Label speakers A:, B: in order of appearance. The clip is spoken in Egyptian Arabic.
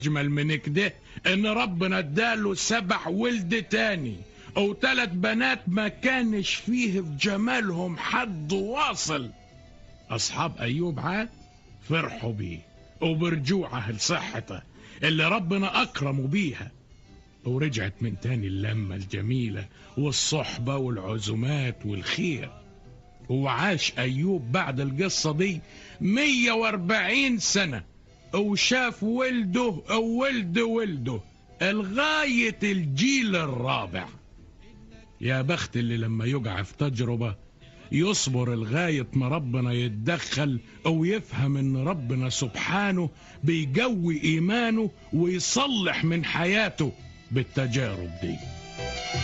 A: اجمل من كده ان ربنا اداله سبع ولد تاني او تلات بنات ما كانش فيه في جمالهم حد واصل اصحاب ايوب عاد فرحوا بيه وبرجوعه لصحته اللي ربنا اكرمه بيها ورجعت من تاني اللمة الجميلة والصحبة والعزومات والخير وعاش أيوب بعد القصة دي 140 سنة وشاف ولده وولد ولده لغاية الجيل الرابع يا بخت اللي لما يقع في تجربة يصبر لغاية ما ربنا يتدخل أو يفهم إن ربنا سبحانه بيقوي إيمانه ويصلح من حياته بالتجارب دي